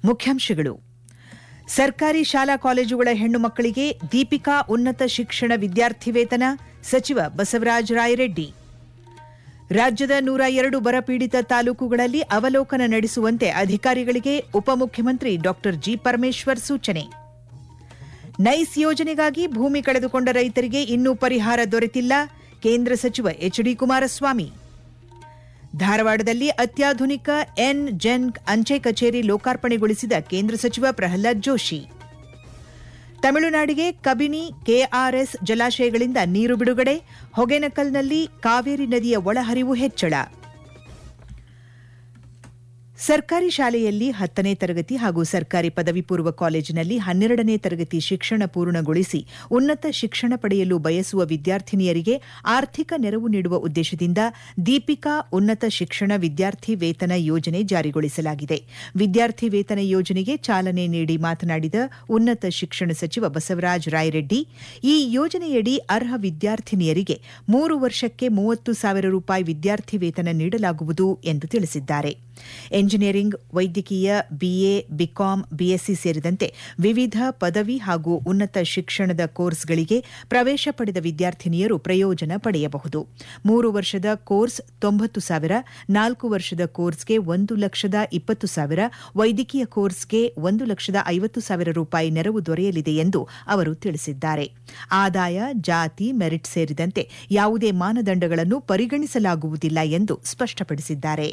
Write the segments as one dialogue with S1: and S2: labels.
S1: ಮುಖ್ಯಾಂಶಗಳು ಸರ್ಕಾರಿ ಶಾಲಾ ಕಾಲೇಜುಗಳ ಹೆಣ್ಣು ಮಕ್ಕಳಿಗೆ ದೀಪಿಕಾ ಉನ್ನತ ಶಿಕ್ಷಣ ವಿದ್ಯಾರ್ಥಿ ವೇತನ ಸಚಿವ ಬಸವರಾಜ ರಾಯರೆಡ್ಡಿ ರಾಜ್ಯದ ನೂರ ಎರಡು ಬರಪೀಡಿತ ತಾಲೂಕುಗಳಲ್ಲಿ ಅವಲೋಕನ ನಡೆಸುವಂತೆ ಅಧಿಕಾರಿಗಳಿಗೆ ಉಪಮುಖ್ಯಮಂತ್ರಿ ಡಾ ಜಿ ಪರಮೇಶ್ವರ್ ಸೂಚನೆ ನೈಸ್ ಯೋಜನೆಗಾಗಿ ಭೂಮಿ ಕಳೆದುಕೊಂಡ ರೈತರಿಗೆ ಇನ್ನೂ ಪರಿಹಾರ ದೊರೆತಿಲ್ಲ ಕೇಂದ್ರ ಸಚಿವ ಎಚ್ ಡಿ ಕುಮಾರಸ್ವಾಮಿ ಧಾರವಾಡದಲ್ಲಿ ಅತ್ಯಾಧುನಿಕ ಎನ್ ಜೆನ್ ಅಂಚೆ ಕಚೇರಿ ಲೋಕಾರ್ಪಣೆಗೊಳಿಸಿದ ಕೇಂದ್ರ ಸಚಿವ ಪ್ರಹ್ಲಾದ್ ಜೋಶಿ ತಮಿಳುನಾಡಿಗೆ ಕಬಿನಿ ಕೆಆರ್ಎಸ್ ಜಲಾಶಯಗಳಿಂದ ನೀರು ಬಿಡುಗಡೆ ಹೊಗೆನಕಲ್ನಲ್ಲಿ ಕಾವೇರಿ ನದಿಯ ಒಳಹರಿವು ಹೆಚ್ಚಳ ಸರ್ಕಾರಿ ಶಾಲೆಯಲ್ಲಿ ಹತ್ತನೇ ತರಗತಿ ಹಾಗೂ ಸರ್ಕಾರಿ ಪದವಿ ಪೂರ್ವ ಕಾಲೇಜಿನಲ್ಲಿ ಹನ್ನೆರಡನೇ ತರಗತಿ ಶಿಕ್ಷಣ ಪೂರ್ಣಗೊಳಿಸಿ ಉನ್ನತ ಶಿಕ್ಷಣ ಪಡೆಯಲು ಬಯಸುವ ವಿದ್ಯಾರ್ಥಿನಿಯರಿಗೆ ಆರ್ಥಿಕ ನೆರವು ನೀಡುವ ಉದ್ದೇಶದಿಂದ ದೀಪಿಕಾ ಉನ್ನತ ಶಿಕ್ಷಣ ವಿದ್ಯಾರ್ಥಿ ವೇತನ ಯೋಜನೆ ಜಾರಿಗೊಳಿಸಲಾಗಿದೆ ವಿದ್ಯಾರ್ಥಿ ವೇತನ ಯೋಜನೆಗೆ ಚಾಲನೆ ನೀಡಿ ಮಾತನಾಡಿದ ಉನ್ನತ ಶಿಕ್ಷಣ ಸಚಿವ ಬಸವರಾಜ ರಾಯರೆಡ್ಡಿ ಈ ಯೋಜನೆಯಡಿ ಅರ್ಹ ವಿದ್ಯಾರ್ಥಿನಿಯರಿಗೆ ಮೂರು ವರ್ಷಕ್ಕೆ ಮೂವತ್ತು ಸಾವಿರ ರೂಪಾಯಿ ವಿದ್ಯಾರ್ಥಿ ವೇತನ ನೀಡಲಾಗುವುದು ಎಂದು ತಿಳಿಸಿದ್ದಾರೆ ಎಂಜಿನಿಯರಿಂಗ್ ವೈದ್ಯಕೀಯ ಬಿಎ ಬಿಕಾಂ ಬಿಎಸ್ಸಿ ಸೇರಿದಂತೆ ವಿವಿಧ ಪದವಿ ಹಾಗೂ ಉನ್ನತ ಶಿಕ್ಷಣದ ಕೋರ್ಸ್ಗಳಿಗೆ ಪ್ರವೇಶ ಪಡೆದ ವಿದ್ಯಾರ್ಥಿನಿಯರು ಪ್ರಯೋಜನ ಪಡೆಯಬಹುದು ಮೂರು ವರ್ಷದ ಕೋರ್ಸ್ ತೊಂಬತ್ತು ಸಾವಿರ ನಾಲ್ಕು ವರ್ಷದ ಕೋರ್ಸ್ಗೆ ಒಂದು ಲಕ್ಷದ ಇಪ್ಪತ್ತು ಸಾವಿರ ವೈದ್ಯಕೀಯ ಕೋರ್ಸ್ಗೆ ಒಂದು ಲಕ್ಷದ ಐವತ್ತು ಸಾವಿರ ರೂಪಾಯಿ ನೆರವು ದೊರೆಯಲಿದೆ ಎಂದು ಅವರು ತಿಳಿಸಿದ್ದಾರೆ ಆದಾಯ ಜಾತಿ ಮೆರಿಟ್ ಸೇರಿದಂತೆ ಯಾವುದೇ ಮಾನದಂಡಗಳನ್ನು ಪರಿಗಣಿಸಲಾಗುವುದಿಲ್ಲ ಎಂದು ಸ್ಪಷ್ಟಪಡಿಸಿದ್ದಾರೆ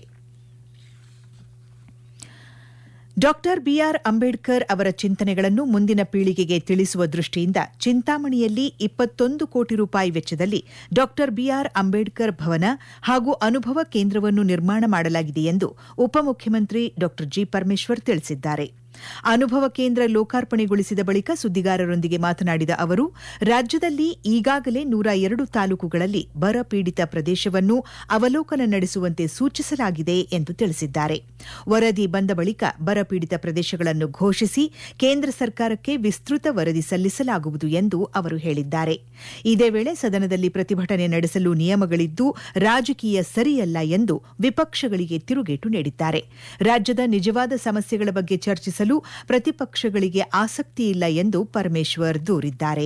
S1: ಡಾಕ್ಟರ್ ಬಿಆರ್ ಅಂಬೇಡ್ಕರ್ ಅವರ ಚಿಂತನೆಗಳನ್ನು ಮುಂದಿನ ಪೀಳಿಗೆಗೆ ತಿಳಿಸುವ ದೃಷ್ಟಿಯಿಂದ ಚಿಂತಾಮಣಿಯಲ್ಲಿ ಇಪ್ಪತ್ತೊಂದು ಕೋಟಿ ರೂಪಾಯಿ ವೆಚ್ಚದಲ್ಲಿ ಡಾಕ್ಟರ್ ಬಿಆರ್ ಅಂಬೇಡ್ಕರ್ ಭವನ ಹಾಗೂ ಅನುಭವ ಕೇಂದ್ರವನ್ನು ನಿರ್ಮಾಣ ಮಾಡಲಾಗಿದೆ ಎಂದು ಉಪಮುಖ್ಯಮಂತ್ರಿ ಡಾ ಜಿ ಪರಮೇಶ್ವರ್ ತಿಳಿಸಿದ್ದಾರೆ ಅನುಭವ ಕೇಂದ್ರ ಲೋಕಾರ್ಪಣೆಗೊಳಿಸಿದ ಬಳಿಕ ಸುದ್ದಿಗಾರರೊಂದಿಗೆ ಮಾತನಾಡಿದ ಅವರು ರಾಜ್ಯದಲ್ಲಿ ಈಗಾಗಲೇ ನೂರ ಎರಡು ತಾಲೂಕುಗಳಲ್ಲಿ ಬರ ಪೀಡಿತ ಪ್ರದೇಶವನ್ನು ಅವಲೋಕನ ನಡೆಸುವಂತೆ ಸೂಚಿಸಲಾಗಿದೆ ಎಂದು ತಿಳಿಸಿದ್ದಾರೆ ವರದಿ ಬಂದ ಬಳಿಕ ಬರಪೀಡಿತ ಪ್ರದೇಶಗಳನ್ನು ಘೋಷಿಸಿ ಕೇಂದ್ರ ಸರ್ಕಾರಕ್ಕೆ ವಿಸ್ತೃತ ವರದಿ ಸಲ್ಲಿಸಲಾಗುವುದು ಎಂದು ಅವರು ಹೇಳಿದ್ದಾರೆ ಇದೇ ವೇಳೆ ಸದನದಲ್ಲಿ ಪ್ರತಿಭಟನೆ ನಡೆಸಲು ನಿಯಮಗಳಿದ್ದು ರಾಜಕೀಯ ಸರಿಯಲ್ಲ ಎಂದು ವಿಪಕ್ಷಗಳಿಗೆ ತಿರುಗೇಟು ನೀಡಿದ್ದಾರೆ ರಾಜ್ಯದ ನಿಜವಾದ ಸಮಸ್ಯೆಗಳ ಬಗ್ಗೆ ಚರ್ಚಿಸಲು ಪ್ರತಿಪಕ್ಷಗಳಿಗೆ ಆಸಕ್ತಿಯಿಲ್ಲ ಎಂದು ಪರಮೇಶ್ವರ್ ದೂರಿದ್ದಾರೆ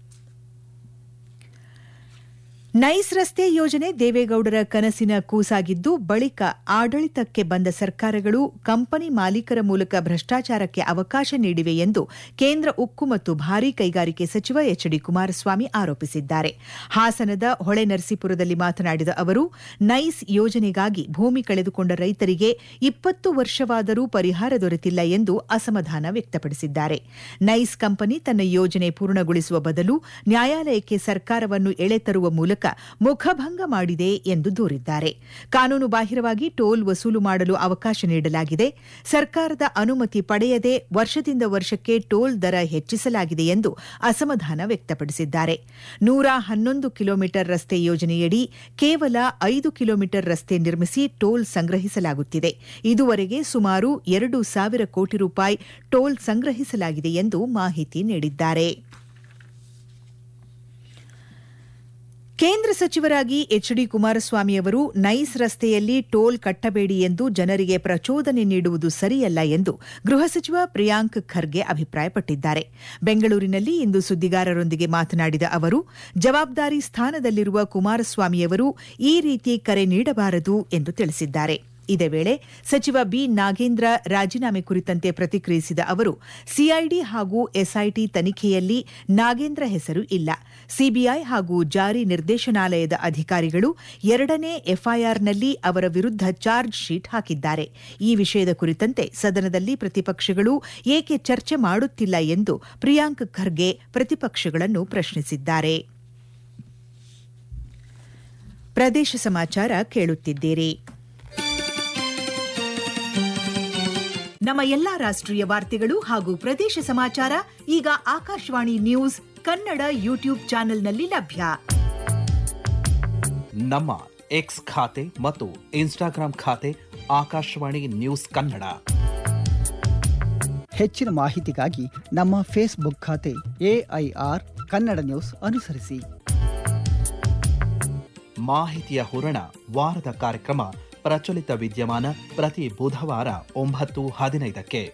S1: ನೈಸ್ ರಸ್ತೆ ಯೋಜನೆ ದೇವೇಗೌಡರ ಕನಸಿನ ಕೂಸಾಗಿದ್ದು ಬಳಿಕ ಆಡಳಿತಕ್ಕೆ ಬಂದ ಸರ್ಕಾರಗಳು ಕಂಪನಿ ಮಾಲೀಕರ ಮೂಲಕ ಭ್ರಷ್ಟಾಚಾರಕ್ಕೆ ಅವಕಾಶ ನೀಡಿವೆ ಎಂದು ಕೇಂದ್ರ ಉಕ್ಕು ಮತ್ತು ಭಾರೀ ಕೈಗಾರಿಕೆ ಸಚಿವ ಎಚ್ ಡಿ ಕುಮಾರಸ್ವಾಮಿ ಆರೋಪಿಸಿದ್ದಾರೆ ಹಾಸನದ ಹೊಳೆನರಸೀಪುರದಲ್ಲಿ ಮಾತನಾಡಿದ ಅವರು ನೈಸ್ ಯೋಜನೆಗಾಗಿ ಭೂಮಿ ಕಳೆದುಕೊಂಡ ರೈತರಿಗೆ ಇಪ್ಪತ್ತು ವರ್ಷವಾದರೂ ಪರಿಹಾರ ದೊರೆತಿಲ್ಲ ಎಂದು ಅಸಮಾಧಾನ ವ್ಯಕ್ತಪಡಿಸಿದ್ದಾರೆ ನೈಸ್ ಕಂಪನಿ ತನ್ನ ಯೋಜನೆ ಪೂರ್ಣಗೊಳಿಸುವ ಬದಲು ನ್ಯಾಯಾಲಯಕ್ಕೆ ಸರ್ಕಾರವನ್ನು ಎಳೆತರುವ ಮೂಲಕ ಮುಖಭಂಗ ಮಾಡಿದೆ ಎಂದು ದೂರಿದ್ದಾರೆ ಕಾನೂನು ಬಾಹಿರವಾಗಿ ಟೋಲ್ ವಸೂಲು ಮಾಡಲು ಅವಕಾಶ ನೀಡಲಾಗಿದೆ ಸರ್ಕಾರದ ಅನುಮತಿ ಪಡೆಯದೆ ವರ್ಷದಿಂದ ವರ್ಷಕ್ಕೆ ಟೋಲ್ ದರ ಹೆಚ್ಚಿಸಲಾಗಿದೆ ಎಂದು ಅಸಮಾಧಾನ ವ್ಯಕ್ತಪಡಿಸಿದ್ದಾರೆ ನೂರ ಹನ್ನೊಂದು ಕಿಲೋಮೀಟರ್ ರಸ್ತೆ ಯೋಜನೆಯಡಿ ಕೇವಲ ಐದು ಕಿಲೋಮೀಟರ್ ರಸ್ತೆ ನಿರ್ಮಿಸಿ ಟೋಲ್ ಸಂಗ್ರಹಿಸಲಾಗುತ್ತಿದೆ ಇದುವರೆಗೆ ಸುಮಾರು ಎರಡು ಸಾವಿರ ಕೋಟಿ ರೂಪಾಯಿ ಟೋಲ್ ಸಂಗ್ರಹಿಸಲಾಗಿದೆ ಎಂದು ಮಾಹಿತಿ ನೀಡಿದ್ದಾರೆ ಕೇಂದ್ರ ಸಚಿವರಾಗಿ ಎಚ್ ಡಿ ಕುಮಾರಸ್ವಾಮಿ ಅವರು ನೈಸ್ ರಸ್ತೆಯಲ್ಲಿ ಟೋಲ್ ಕಟ್ಟಬೇಡಿ ಎಂದು ಜನರಿಗೆ ಪ್ರಚೋದನೆ ನೀಡುವುದು ಸರಿಯಲ್ಲ ಎಂದು ಗೃಹ ಸಚಿವ ಪ್ರಿಯಾಂಕ್ ಖರ್ಗೆ ಅಭಿಪ್ರಾಯಪಟ್ಟಿದ್ದಾರೆ ಬೆಂಗಳೂರಿನಲ್ಲಿ ಇಂದು ಸುದ್ದಿಗಾರರೊಂದಿಗೆ ಮಾತನಾಡಿದ ಅವರು ಜವಾಬ್ದಾರಿ ಸ್ಥಾನದಲ್ಲಿರುವ ಕುಮಾರಸ್ವಾಮಿಯವರು ಈ ರೀತಿ ಕರೆ ನೀಡಬಾರದು ಎಂದು ತಿಳಿಸಿದ್ದಾರೆ ಇದೇ ವೇಳೆ ಸಚಿವ ಬಿ ನಾಗೇಂದ್ರ ರಾಜೀನಾಮೆ ಕುರಿತಂತೆ ಪ್ರತಿಕ್ರಿಯಿಸಿದ ಅವರು ಸಿಐಡಿ ಹಾಗೂ ಎಸ್ಐಟಿ ತನಿಖೆಯಲ್ಲಿ ನಾಗೇಂದ್ರ ಹೆಸರು ಇಲ್ಲ ಸಿಬಿಐ ಹಾಗೂ ಜಾರಿ ನಿರ್ದೇಶನಾಲಯದ ಅಧಿಕಾರಿಗಳು ಎರಡನೇ ಎಫ್ಐಆರ್ನಲ್ಲಿ ಅವರ ವಿರುದ್ಧ ಚಾರ್ಜ್ ಶೀಟ್ ಹಾಕಿದ್ದಾರೆ ಈ ವಿಷಯದ ಕುರಿತಂತೆ ಸದನದಲ್ಲಿ ಪ್ರತಿಪಕ್ಷಗಳು ಏಕೆ ಚರ್ಚೆ ಮಾಡುತ್ತಿಲ್ಲ ಎಂದು ಪ್ರಿಯಾಂಕ್ ಖರ್ಗೆ ಪ್ರತಿಪಕ್ಷಗಳನ್ನು ಪ್ರಶ್ನಿಸಿದ್ದಾರೆ ಪ್ರದೇಶ ಸಮಾಚಾರ ಕೇಳುತ್ತಿದ್ದೀರಿ ನಮ್ಮ ಎಲ್ಲಾ ರಾಷ್ಟ್ರೀಯ ವಾರ್ತೆಗಳು ಹಾಗೂ ಪ್ರದೇಶ ಸಮಾಚಾರ ಈಗ ಆಕಾಶವಾಣಿ ನ್ಯೂಸ್ ಕನ್ನಡ ಯೂಟ್ಯೂಬ್ ಚಾನೆಲ್ನಲ್ಲಿ ಲಭ್ಯ
S2: ನಮ್ಮ ಎಕ್ಸ್ ಖಾತೆ ಮತ್ತು ಇನ್ಸ್ಟಾಗ್ರಾಂ ಖಾತೆ ಆಕಾಶವಾಣಿ ನ್ಯೂಸ್ ಕನ್ನಡ
S3: ಹೆಚ್ಚಿನ ಮಾಹಿತಿಗಾಗಿ ನಮ್ಮ ಫೇಸ್ಬುಕ್ ಖಾತೆ ಎಐಆರ್ ಕನ್ನಡ ನ್ಯೂಸ್ ಅನುಸರಿಸಿ
S2: ಮಾಹಿತಿಯ ಹೂರಣ ವಾರದ ಕಾರ್ಯಕ್ರಮ ಪ್ರಚಲಿತ ವಿದ್ಯಮಾನ ಪ್ರತಿ ಬುಧವಾರ ಒಂಬತ್ತು ಹದಿನೈದಕ್ಕೆ